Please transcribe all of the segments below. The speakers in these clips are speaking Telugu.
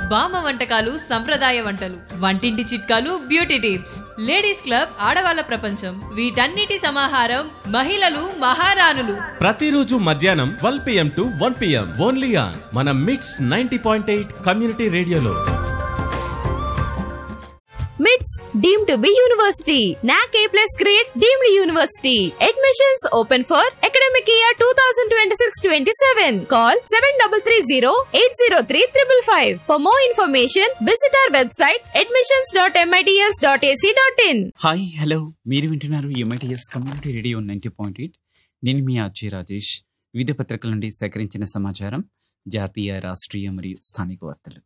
బామ్మ వంటకాలు సంప్రదాయ వంటలు వంటింటి చిట్కాలు బ్యూటీ టిప్స్ లేడీస్ క్లబ్ ఆడవాళ్ళ ప్రపంచం వీటన్నిటి సమాహారం మహిళలు మహారాణులు ప్రతిరోజు మధ్యాహ్నం twelve PM to one PM only on మన MITS ninety point eight community రేడియోలో మిట్స్ deem to be university NAAC A plus grade deemed university admissions open for academic year two thousand twenty six twenty seven call seven double three zero eight zero three triple five for more information visit our website admissions dot MITS dot AC dot IN hi hello మీరు వింటున్నారు MITS community radio ninety point eight నేను మీ ఆర్జీ రాజేష్ వివిధ పత్రికల నుండి సేకరించిన సమాచారం జాతీయ రాష్ట్రీయ మరియు స్థానిక వార్తలు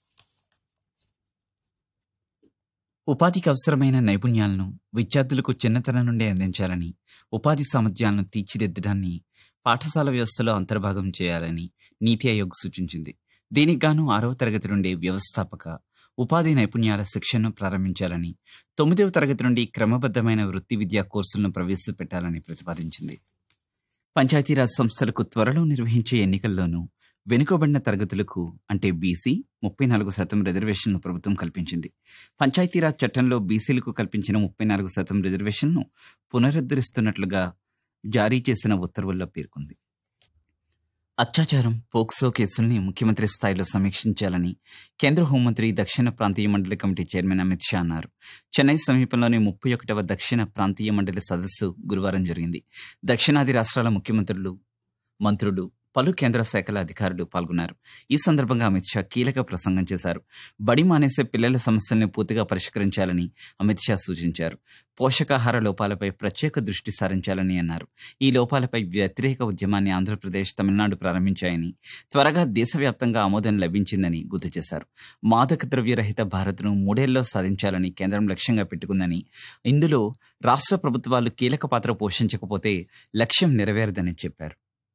ఉపాధికి అవసరమైన నైపుణ్యాలను విద్యార్థులకు చిన్నతనం నుండే అందించాలని ఉపాధి సామర్థ్యాలను తీర్చిదిద్దడాన్ని పాఠశాల వ్యవస్థలో అంతర్భాగం చేయాలని నీతి ఆయోగ్ సూచించింది దీనికి గాను ఆరవ తరగతి నుండి వ్యవస్థాపక ఉపాధి నైపుణ్యాల శిక్షణను ప్రారంభించాలని తొమ్మిదవ తరగతి నుండి క్రమబద్ధమైన వృత్తి విద్యా కోర్సులను ప్రవేశపెట్టాలని ప్రతిపాదించింది పంచాయతీరాజ్ సంస్థలకు త్వరలో నిర్వహించే ఎన్నికల్లోనూ వెనుకబడిన తరగతులకు అంటే బీసీ ముప్పై నాలుగు శాతం రిజర్వేషన్ను ప్రభుత్వం కల్పించింది పంచాయతీరాజ్ చట్టంలో బీసీలకు కల్పించిన ముప్పై నాలుగు శాతం రిజర్వేషన్ను పునరుద్ధరిస్తున్నట్లుగా జారీ చేసిన ఉత్తర్వుల్లో పేర్కొంది అత్యాచారం పోక్సో కేసుల్ని ముఖ్యమంత్రి స్థాయిలో సమీక్షించాలని కేంద్ర హోంమంత్రి దక్షిణ ప్రాంతీయ మండలి కమిటీ చైర్మన్ అమిత్ షా అన్నారు చెన్నై సమీపంలోని ముప్పై ఒకటవ దక్షిణ ప్రాంతీయ మండలి సదస్సు గురువారం జరిగింది దక్షిణాది రాష్ట్రాల ముఖ్యమంత్రులు మంత్రులు పలు కేంద్ర శాఖల అధికారులు పాల్గొన్నారు ఈ సందర్భంగా అమిత్ షా కీలక ప్రసంగం చేశారు బడి మానేసే పిల్లల సమస్యల్ని పూర్తిగా పరిష్కరించాలని అమిత్ షా సూచించారు పోషకాహార లోపాలపై ప్రత్యేక దృష్టి సారించాలని అన్నారు ఈ లోపాలపై వ్యతిరేక ఉద్యమాన్ని ఆంధ్రప్రదేశ్ తమిళనాడు ప్రారంభించాయని త్వరగా దేశవ్యాప్తంగా ఆమోదం లభించిందని గుర్తు చేశారు మాదక ద్రవ్యరహిత భారత్ను మూడేళ్లలో సాధించాలని కేంద్రం లక్ష్యంగా పెట్టుకుందని ఇందులో రాష్ట్ర ప్రభుత్వాలు కీలక పాత్ర పోషించకపోతే లక్ష్యం నెరవేరదని చెప్పారు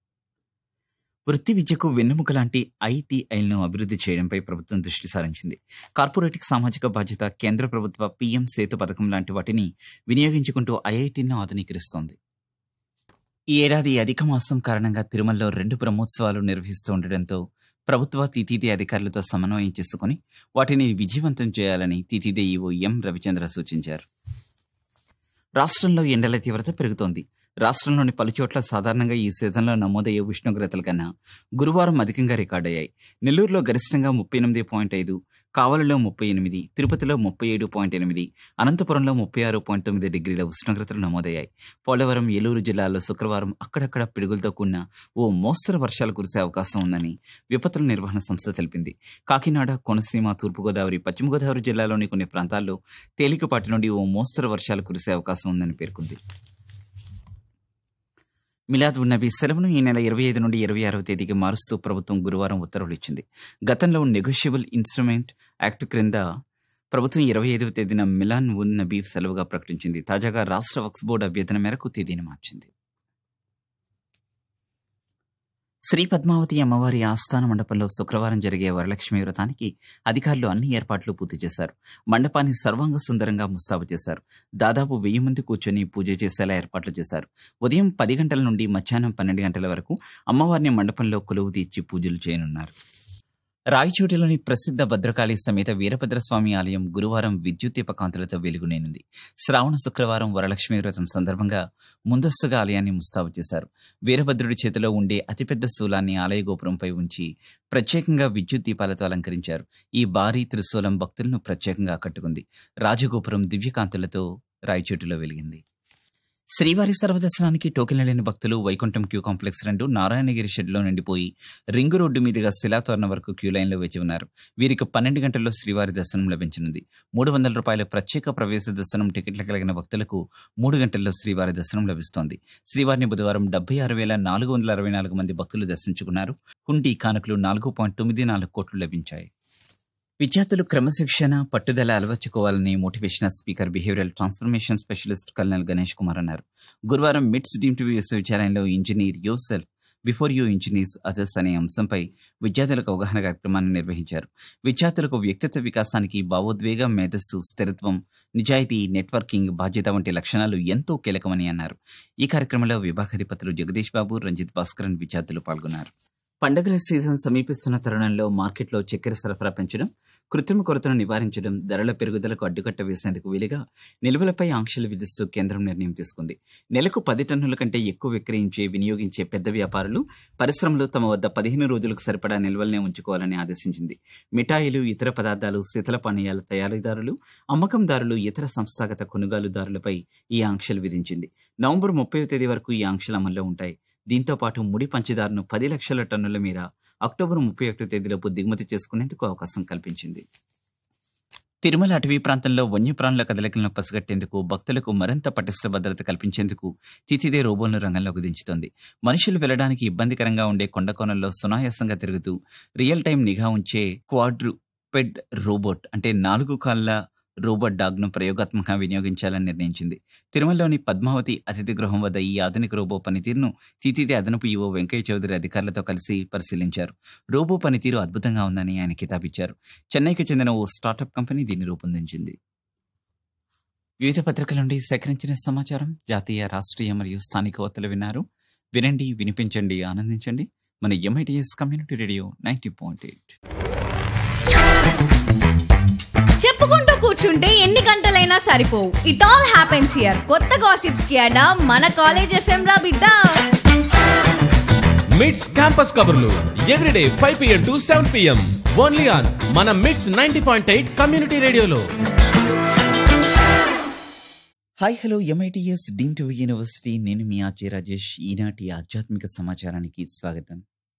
వృత్తి విద్యకు వెన్నెముక లాంటి ఐటీఐలను అభివృద్ధి చేయడంపై ప్రభుత్వం దృష్టి సారించింది కార్పొరేట్ సామాజిక బాధ్యత కేంద్ర ప్రభుత్వ పీఎం సేతు పథకం లాంటి వాటిని వినియోగించుకుంటూ ఐఐటీలను ఆధునీకరిస్తోంది ఈ ఏడాది అధిక మాసం కారణంగా తిరుమలలో రెండు బ్రహ్మోత్సవాలు నిర్వహిస్తూ ఉండడంతో ప్రభుత్వ తితిదే అధికారులతో సమన్వయం చేసుకుని వాటిని విజయవంతం చేయాలని తితిదే ఈవో ఎం రవిచంద్ర సూచించారు రాష్ట్రంలో ఎండల తీవ్రత పెరుగుతోంది రాష్ట్రంలోని పలుచోట్ల సాధారణంగా ఈ సీజన్లో నమోదయ్యే ఉష్ణోగ్రతల కన్నా గురువారం అధికంగా రికార్డయ్యాయి నెల్లూరులో గరిష్టంగా ముప్పై ఎనిమిది పాయింట్ ఐదు కావలిలో ముప్పై ఎనిమిది తిరుపతిలో ముప్పై ఏడు పాయింట్ ఎనిమిది అనంతపురంలో ముప్పై ఆరు పాయింట్ తొమ్మిది డిగ్రీల ఉష్ణోగ్రతలు నమోదయ్యాయి పోలవరం ఏలూరు జిల్లాల్లో శుక్రవారం అక్కడక్కడ పిడుగులతో కూడిన ఓ మోస్తరు వర్షాలు కురిసే అవకాశం ఉందని విపత్తుల నిర్వహణ సంస్థ తెలిపింది కాకినాడ కోనసీమ తూర్పుగోదావరి పశ్చిమ గోదావరి జిల్లాలోని కొన్ని ప్రాంతాల్లో తేలికపాటి నుండి ఓ మోస్తరు వర్షాలు కురిసే అవకాశం ఉందని పేర్కొంది మిలాద్ ఉన్నబీ సెలవును ఈ నెల ఇరవై ఐదు నుండి ఇరవై ఆరవ తేదీకి మారుస్తూ ప్రభుత్వం గురువారం ఉత్తర్వులు ఇచ్చింది గతంలో నెగోషియబుల్ ఇన్స్ట్రుమెంట్ యాక్ట్ క్రింద ప్రభుత్వం ఇరవై ఐదవ తేదీన మిలాన్ ఉన్ నబీ సెలవుగా ప్రకటించింది తాజాగా రాష్ట్ర వక్స్ బోర్డు అభ్యర్థన మేరకు తేదీని మార్చింది శ్రీ పద్మావతి అమ్మవారి ఆస్థాన మండపంలో శుక్రవారం జరిగే వరలక్ష్మి వ్రతానికి అధికారులు అన్ని ఏర్పాట్లు పూర్తి చేశారు మండపాన్ని సర్వాంగ సుందరంగా ముస్తాబు చేశారు దాదాపు వెయ్యి మంది కూర్చొని పూజ చేసేలా ఏర్పాట్లు చేశారు ఉదయం పది గంటల నుండి మధ్యాహ్నం పన్నెండు గంటల వరకు అమ్మవారిని మండపంలో కొలువు తీర్చి పూజలు చేయనున్నారు రాయచోటిలోని ప్రసిద్ధ భద్రకాళి సమేత వీరభద్రస్వామి ఆలయం గురువారం విద్యుత్ దీపకాంతులతో వెలుగునేనుంది శ్రావణ శుక్రవారం వరలక్ష్మి వ్రతం సందర్భంగా ముందస్తుగా ఆలయాన్ని ముస్తాబు చేశారు వీరభద్రుడి చేతిలో ఉండే అతిపెద్ద శూలాన్ని ఆలయ గోపురంపై ఉంచి ప్రత్యేకంగా విద్యుత్ దీపాలతో అలంకరించారు ఈ భారీ త్రిశూలం భక్తులను ప్రత్యేకంగా ఆకట్టుకుంది రాజగోపురం దివ్యకాంతులతో రాయచోటిలో వెలిగింది శ్రీవారి సర్వదర్శనానికి టోకెన్లు లేని భక్తులు వైకుంఠం క్యూ కాంప్లెక్స్ రెండు నారాయణగిరి షెడ్లో నిండిపోయి రింగు రోడ్డు మీదుగా శిలాతోరణ వరకు క్యూ లైన్లో వేచి ఉన్నారు వీరికి పన్నెండు గంటల్లో శ్రీవారి దర్శనం లభించనుంది మూడు వందల రూపాయల ప్రత్యేక ప్రవేశ దర్శనం టికెట్లు కలిగిన భక్తులకు మూడు గంటల్లో శ్రీవారి దర్శనం లభిస్తోంది శ్రీవారిని బుధవారం డెబ్బై ఆరు వేల నాలుగు వందల అరవై నాలుగు మంది భక్తులు దర్శించుకున్నారు హుండీ కానుకలు నాలుగు పాయింట్ తొమ్మిది నాలుగు కోట్లు లభించాయి విద్యార్థులు క్రమశిక్షణ పట్టుదల అలవర్చుకోవాలని motivational speaker behavioural transformation specialist colonel Ganesh Kumar అన్నారు గురువారం మిట్స్ డీమ్ టీవీ విశ్వవిద్యాలయంలో engineer yourself before you engineers others అనే అంశంపై విద్యార్థులకు అవగాహన కార్యక్రమాన్ని నిర్వహించారు విద్యార్థులకు వ్యక్తిత్వ వికాసానికి భావోద్వేగ మేధస్సు స్థిరత్వం నిజాయితీ నెట్వర్కింగ్ బాధ్యత వంటి లక్షణాలు ఎంతో కీలకమని అన్నారు ఈ కార్యక్రమంలో విభాగాధిపతులు జగదీష్ బాబు రంజిత్ భాస్కరన్ విద్యార్థులు పాల్గొన్నారు పండగల సీజన్ సమీపిస్తున్న తరుణంలో మార్కెట్లో చక్కెర సరఫరా పెంచడం కృత్రిమ కొరతను నివారించడం ధరల పెరుగుదలకు అడ్డుకట్ట వేసేందుకు వీలుగా నిల్వలపై ఆంక్షలు విధిస్తూ కేంద్రం నిర్ణయం తీసుకుంది నెలకు పది టన్నుల కంటే ఎక్కువ విక్రయించే వినియోగించే పెద్ద వ్యాపారులు పరిశ్రమలు తమ వద్ద పదిహేను రోజులకు సరిపడా నిల్వల్నే ఉంచుకోవాలని ఆదేశించింది మిఠాయిలు ఇతర పదార్థాలు శీతల పానీయాల తయారీదారులు అమ్మకందారులు ఇతర సంస్థాగత కొనుగోలుదారులపై ఈ ఆంక్షలు విధించింది నవంబర్ ముప్పై తేదీ వరకు ఈ ఆంక్షలు అమల్లో ఉంటాయి దీంతో పాటు ముడి పంచదారను పది లక్షల టన్నుల మేర అక్టోబర్ ముప్పై ఒకటో తేదీలోపు దిగుమతి చేసుకునేందుకు అవకాశం కల్పించింది తిరుమల అటవీ ప్రాంతంలో వన్యప్రాణుల కదలికలను పసిగట్టేందుకు భక్తులకు మరింత పటిష్ట భద్రత కల్పించేందుకు తితిదే రోబోలను రంగంలోకి దించుతోంది మనుషులు వెళ్లడానికి ఇబ్బందికరంగా ఉండే కొండ కోణంలో సునాయాసంగా తిరుగుతూ రియల్ టైం నిఘా ఉంచే క్వాడ్రు పెడ్ రోబోట్ అంటే నాలుగు కాళ్ళ రోబోట్ డాగ్ను ప్రయోగాత్మకంగా వినియోగించాలని నిర్ణయించింది తిరుమలలోని పద్మావతి అతిథి గృహం వద్ద ఈ ఆధునిక రోబో పనితీరును తీతిదే అదనపు ఈవో వెంకయ్య చౌదరి అధికారులతో కలిసి పరిశీలించారు రోబో పనితీరు అద్భుతంగా ఉందని ఆయన కితాబిచ్చారు చెన్నైకి చెందిన ఓ స్టార్టప్ కంపెనీ దీన్ని రూపొందించింది వివిధ పత్రికల నుండి సేకరించిన సమాచారం జాతీయ రాష్ట్రీయ మరియు స్థానిక వార్తలు విన్నారు వినండి వినిపించండి ఆనందించండి మన MITS community radio ninety point eight చెప్పుకుంటూ కూర్చుంటే ఎన్ని గంటలైనా సరిపోవు ఇట్ ఆల్ హ్యాపెన్స్ హియర్ కొత్త గాసిప్స్ కి అడా మన కాలేజ్ ఎఫ్ఎం రా బిడ్డ మిడ్స్ క్యాంపస్ కబుర్లు everyday five PM to seven PM only on మన MITS ninety point eight community రేడియోలో hi hello MITS deemed to university నేను మీ ఆర్జే రాజేష్ ఈనాటి ఆధ్యాత్మిక సమాచారానికి స్వాగతం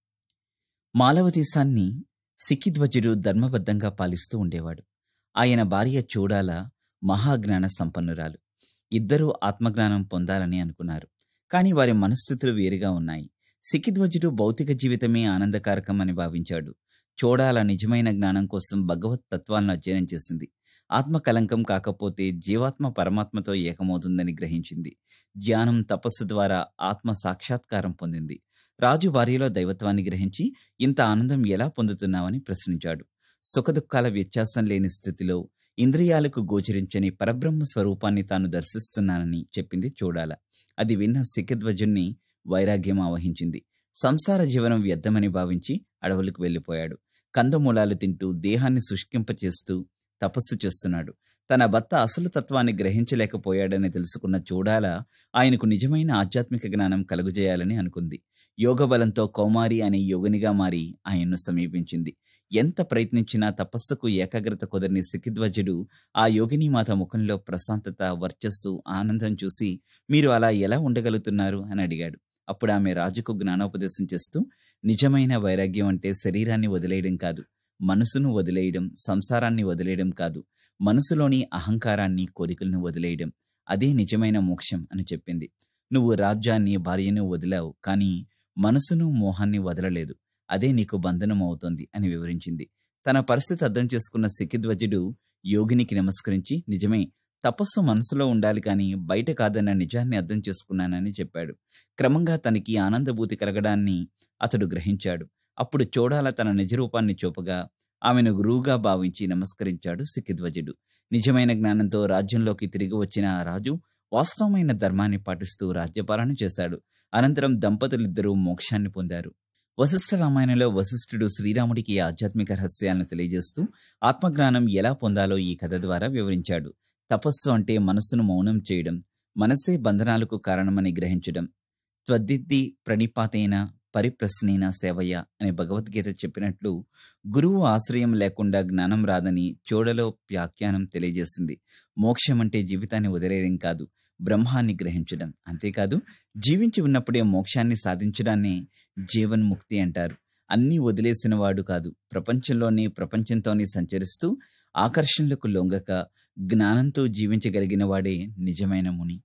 మాలవ దేశాన్ని సిక్కిధ్వజుడు ధర్మబద్ధంగా పాలిస్తూ ఉండేవాడు ఆయన భార్య చూడాల మహాజ్ఞాన సంపన్నురాలు ఇద్దరూ ఆత్మజ్ఞానం పొందాలని అనుకున్నారు కానీ వారి మనస్థితులు వేరుగా ఉన్నాయి సిక్కిధ్వజుడు భౌతిక జీవితమే ఆనందకారకం అని భావించాడు చూడాల నిజమైన జ్ఞానం కోసం భగవత్ తత్వాలను అధ్యయనం చేసింది ఆత్మ కలంకం కాకపోతే జీవాత్మ పరమాత్మతో ఏకమవుతుందని గ్రహించింది ధ్యానం తపస్సు ద్వారా ఆత్మ సాక్షాత్కారం పొందింది రాజు భార్యలో దైవత్వాన్ని గ్రహించి ఇంత ఆనందం ఎలా పొందుతున్నావని ప్రశ్నించాడు సుఖదుఖాల వ్యత్యాసం లేని స్థితిలో ఇంద్రియాలకు గోచరించని పరబ్రహ్మ స్వరూపాన్ని తాను దర్శిస్తున్నానని చెప్పింది చూడాల అది విన్న సిఖధ్వజుణ్ణి వైరాగ్యం ఆవహించింది సంసార జీవనం వ్యర్థమని భావించి అడవులకు వెళ్ళిపోయాడు కందమూలాలు తింటూ దేహాన్ని శుష్కింపచేస్తూ తపస్సు చేస్తున్నాడు తన భర్త అసలు తత్వాన్ని గ్రహించలేకపోయాడని తెలుసుకున్న చూడాల ఆయనకు నిజమైన ఆధ్యాత్మిక జ్ఞానం కలుగజేయాలని అనుకుంది యోగ బలంతో కౌమారి అనే యోగునిగా మారి ఆయన్ను సమీపించింది ఎంత ప్రయత్నించినా తపస్సుకు ఏకాగ్రత కుదరని సికిధ్వజుడు ఆ యోగిని మాత ముఖంలో ప్రశాంతత వర్చస్సు ఆనందం చూసి మీరు అలా ఎలా ఉండగలుగుతున్నారు అని అడిగాడు అప్పుడు ఆమె రాజుకు జ్ఞానోపదేశం చేస్తూ నిజమైన వైరాగ్యం అంటే శరీరాన్ని వదిలేయడం కాదు మనసును వదిలేయడం సంసారాన్ని వదిలేయడం కాదు మనసులోని అహంకారాన్ని కోరికలను వదిలేయడం అదే నిజమైన మోక్షం అని చెప్పింది నువ్వు రాజ్యాన్ని భార్యను వదిలావు కానీ మనసును మోహాన్ని వదలలేదు అదే నీకు బంధనం అవుతోంది అని వివరించింది తన పరిస్థితి అర్థం చేసుకున్న సిక్కిధ్వజుడు యోగినికి నమస్కరించి నిజమే తపస్సు మనసులో ఉండాలి కానీ బయట కాదన్న నిజాన్ని అర్థం చేసుకున్నానని చెప్పాడు క్రమంగా తనకి ఆనందభూతి కలగడాన్ని అతడు గ్రహించాడు అప్పుడు చూడాల తన నిజరూపాన్ని చూపగా ఆమెను గురువుగా భావించి నమస్కరించాడు సిక్కిధ్వజుడు నిజమైన జ్ఞానంతో రాజ్యంలోకి తిరిగి వచ్చిన ఆ రాజు వాస్తవమైన ధర్మాన్ని పాటిస్తూ రాజ్యపాలన చేశాడు అనంతరం దంపతులిద్దరూ మోక్షాన్ని పొందారు వశిష్ఠ రామాయణంలో వశిష్ఠుడు శ్రీరాముడికి ఈ ఆధ్యాత్మిక రహస్యాలను తెలియజేస్తూ ఆత్మజ్ఞానం ఎలా పొందాలో ఈ కథ ద్వారా వివరించాడు తపస్సు అంటే మనస్సును మౌనం చేయడం మనసే బంధనాలకు కారణమని గ్రహించడం త్వద్దిద్ది ప్రణిపాతేన పరిప్రశ్నేన సేవయ్య అనే భగవద్గీత చెప్పినట్లు గురువు ఆశ్రయం లేకుండా జ్ఞానం రాదని చూడలో వ్యాఖ్యానం తెలియజేసింది మోక్షం అంటే జీవితాన్ని వదిలేయడం కాదు బ్రహ్మాన్ని గ్రహించడం అంతేకాదు జీవించి ఉన్నప్పుడే మోక్షాన్ని సాధించడాన్ని జీవన్ముక్తి అంటారు అన్నీ వదిలేసిన వాడు కాదు ప్రపంచంలోని ప్రపంచంతోనే సంచరిస్తూ ఆకర్షణలకు లొంగక జ్ఞానంతో జీవించగలిగిన వాడే నిజమైన ముని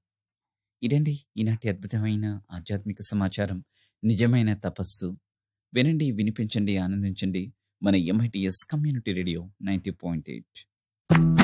ఇదండి ఈనాటి అద్భుతమైన ఆధ్యాత్మిక సమాచారం నిజమైన తపస్సు వినండి వినిపించండి ఆనందించండి మన MITS community radio ninety point eight